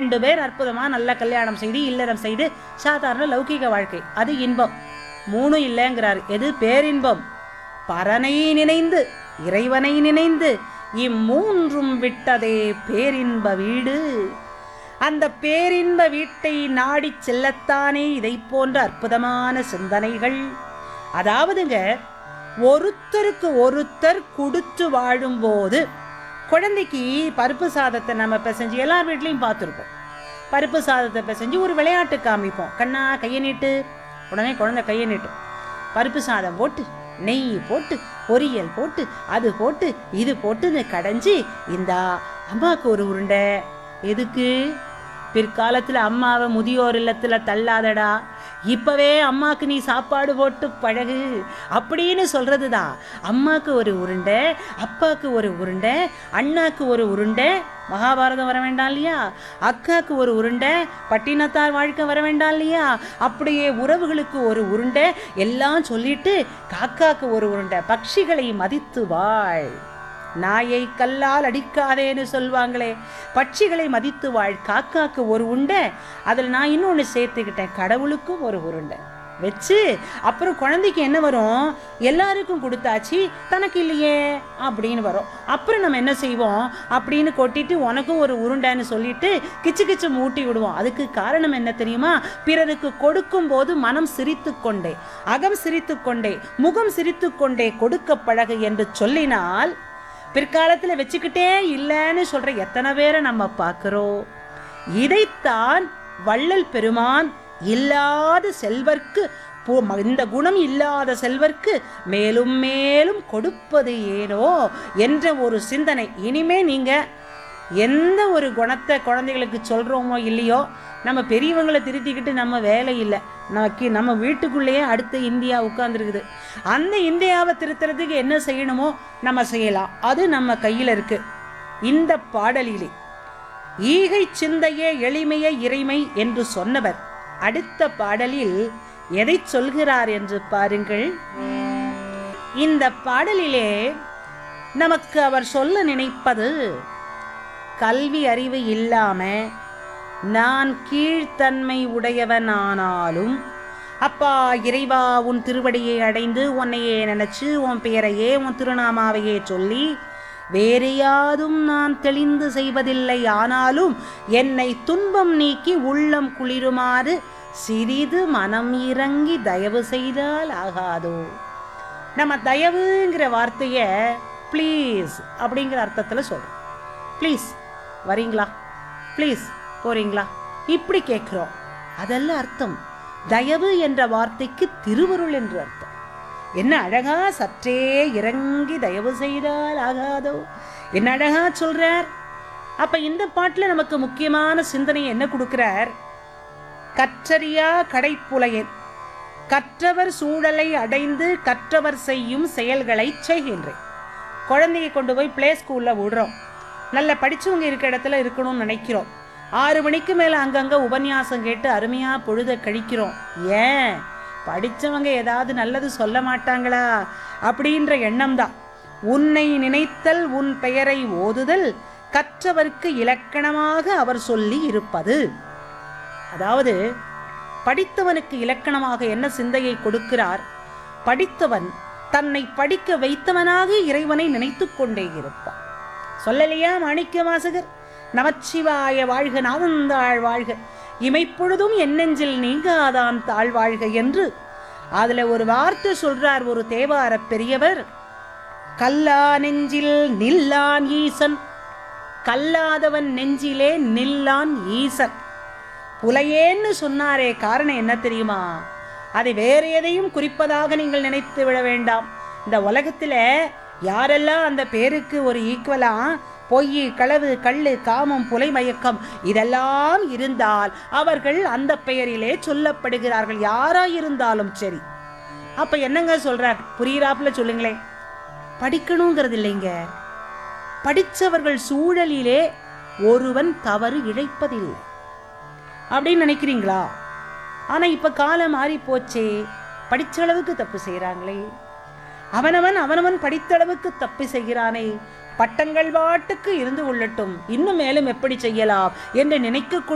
ரெண்டு பேர் அற்புதமா நல்ல கல்யாணம் செய்து இல்லறம் செய்து சாதாரண லௌகிக வாழ்க்கை அது இன்பம் மூணும் இல்லைங்கிறார் எது பேரின்பம் பரனை நினைந்து இறைவனை நினைந்து இம்மூன்றும் விட்டதே பேரின்ப வீடு அந்த பேரின்ப வீட்டை நாடிச் செல்லத்தானே இதை போன்ற அற்புதமான சிந்தனைகள் அதாவதுங்க ஒருத்தருக்கு ஒருத்தர் கொடுத்து வாழும்போது குழந்தைக்கு பருப்பு சாதத்தை நம்ம பிசைஞ்சு எல்லார் வீட்லேயும் பார்த்துருப்போம் பருப்பு சாதத்தை பிசைஞ்சு ஒரு விளையாட்டு காமிப்போம் கண்ணா கையை நீட்டு உடனே குழந்தை கையை நீட்டும் பருப்பு சாதம் போட்டு நெய் போட்டு பொரியல் போட்டு அது போட்டு இது போட்டுன்னு கடைஞ்சி இந்தா அம்மாவுக்கு ஒரு உருண்டை எதுக்கு பிற்காலத்தில் அம்மாவை முதியோர் இல்லத்தில் தள்ளாதடா இப்பவே அம்மாக்கு நீ சாப்பாடு போட்டு பழகு அப்படின்னு சொல்றது தான் அம்மாக்கு ஒரு உருண்டை அப்பாக்கு ஒரு உருண்டை அண்ணாக்கு ஒரு உருண்டை மகாபாரதம் வர வேண்டாம் இல்லையா அக்காக்கு ஒரு உருண்டை பட்டினத்தார் வாழ்க்கை வர வேண்டாம் இல்லையா அப்படியே உறவுகளுக்கு ஒரு உருண்டை எல்லாம் சொல்லிட்டு காக்காக்கு ஒரு உருண்டை பட்சிகளை மதித்து வாழ் நாயை கல்லால் அடிக்காதேன்னு சொல்வாங்களே பட்சிகளை மதித்து வாழ் காக்காக்கு ஒரு உண்டை அதில் நான் இன்னொன்று சேர்த்துக்கிட்டேன் கடவுளுக்கும் ஒரு உருண்டை வச்சு அப்புறம் குழந்தைக்கு என்ன வரும் எல்லாருக்கும் கொடுத்தாச்சு தனக்கு இல்லையே அப்படின்னு வரும் அப்புறம் நம்ம என்ன செய்வோம் அப்படின்னு கொட்டிட்டு உனக்கும் ஒரு உருண்டைன்னு சொல்லிட்டு கிச்சு கிச்சு மூட்டி விடுவோம் அதுக்கு காரணம் என்ன தெரியுமா பிறருக்கு கொடுக்கும் போது மனம் சிரித்து கொண்டே அகம் சிரித்து கொண்டே முகம் சிரித்து கொண்டே கொடுக்க பழகு என்று சொல்லினால் பிற்காலத்தில் வச்சுக்கிட்டே இல்லைன்னு சொல்ற எத்தனை பேரை நம்ம பார்க்கிறோம் இதைத்தான் வள்ளல் பெருமான் இல்லாத செல்வர்க்கு பு- ம- இந்த குணம் இல்லாத செல்வர்க்கு மேலும் மேலும் கொடுப்பது ஏனோ என்ற ஒரு சிந்தனை இனிமே நீங்க எந்த ஒரு குணத்தை குழந்தைகளுக்கு சொல்றோமோ இல்லையோ நம்ம பெரியவங்களை திருத்திக்கிட்டு நம்ம வேலை இல்லை நமக்கு நம்ம வீட்டுக்குள்ளேயே அடுத்த இந்தியா உட்கார்ந்துருக்குது அந்த இந்தியாவை திருத்துறதுக்கு என்ன செய்யணுமோ நம்ம செய்யலாம் அது நம்ம கையில் இருக்கு இந்த பாடலிலே ஈகை சிந்தையே எளிமையே இறைமை என்று சொன்னவர் அடுத்த பாடலில் எதை சொல்கிறார் என்று பாருங்கள் இந்த பாடலிலே நமக்கு அவர் சொல்ல நினைப்பது கல்வி அறிவு இல்லாம நான் கீழ்த்தன்மை உடையவனானாலும் அப்பா இறைவா உன் திருவடியை அடைந்து உன்னையே நினைச்சு உன் பெயரையே உன் திருநாமாவையே சொல்லி வேறு யாதும் நான் தெளிந்து செய்வதில்லை ஆனாலும் என்னை துன்பம் நீக்கி உள்ளம் குளிருமாறு சிறிது மனம் இறங்கி தயவு செய்தால் ஆகாதோ நம்ம தயவுங்கிற வார்த்தையை ப்ளீஸ் அப்படிங்கிற அர்த்தத்தில் சொல்கிறோம் ப்ளீஸ் வரீங்களா ப்ளீஸ் போறீங்களா இப்படி கேட்குறோம் அதல்ல அர்த்தம் தயவு என்ற வார்த்தைக்கு திருவருள் என்று அர்த்தம் என்ன அழகா சற்றே இறங்கி தயவு செய்தால் ஆகாதோ என்ன அழகா சொல்றார் அப்ப இந்த பாட்டுல நமக்கு முக்கியமான சிந்தனை என்ன கொடுக்கிறார் கற்றறியா கடைப்புலையன் கற்றவர் சூழலை அடைந்து கற்றவர் செய்யும் செயல்களை செய்கின்றேன் குழந்தையை கொண்டு போய் ப்ளே ஸ்கூலில் விடுறோம் நல்ல படிச்சவங்க இருக்க இடத்துல இருக்கணும்னு நினைக்கிறோம் ஆறு மணிக்கு மேலே அங்கங்கே உபன்யாசம் கேட்டு அருமையாக பொழுத கழிக்கிறோம் ஏன் படித்தவங்க ஏதாவது நல்லது சொல்ல மாட்டாங்களா அப்படின்ற எண்ணம் தான் உன்னை நினைத்தல் உன் பெயரை ஓதுதல் கற்றவர்க்கு இலக்கணமாக அவர் சொல்லி இருப்பது அதாவது படித்தவனுக்கு இலக்கணமாக என்ன சிந்தையை கொடுக்கிறார் படித்தவன் தன்னை படிக்க வைத்தவனாக இறைவனை நினைத்துக் கொண்டே இருப்பான் சொல்லலையா மாணிக்க வாசகர் நமச்சிவாய வாழ்க நாதந்தாள் வாழ்க இமைப்பொழுதும் என்னெஞ்சில் நீங்காதான் தாழ் வாழ்க என்று அதுல ஒரு வார்த்தை சொல்றார் ஒரு தேவார பெரியவர் கல்லா நெஞ்சில் நில்லான் ஈசன் கல்லாதவன் நெஞ்சிலே நில்லான் ஈசன் புலையேன்னு சொன்னாரே காரணம் என்ன தெரியுமா அதை வேற எதையும் குறிப்பதாக நீங்கள் நினைத்து விட வேண்டாம் இந்த உலகத்துல யாரெல்லாம் அந்த பேருக்கு ஒரு ஈக்குவலா பொய் களவு கள்ளு காமம் புலை மயக்கம் இதெல்லாம் இருந்தால் அவர்கள் அந்த பெயரிலே சொல்லப்படுகிறார்கள் யாரா இருந்தாலும் சரி அப்ப என்னங்க சொல்றார் புரியுறாப்புல சொல்லுங்களேன் படிக்கணுங்கிறது இல்லைங்க படித்தவர்கள் சூழலிலே ஒருவன் தவறு இழைப்பதில்லை அப்படின்னு நினைக்கிறீங்களா ஆனா இப்ப காலம் மாறி போச்சே படிச்ச அளவுக்கு தப்பு செய்றாங்களே அவனவன் அவனவன் படித்த அளவுக்கு தப்பு செய்கிறானே பட்டங்கள் பாட்டுக்கு இருந்து கொள்ளட்டும் இன்னும் மேலும் எப்படி செய்யலாம் என்று நினைக்க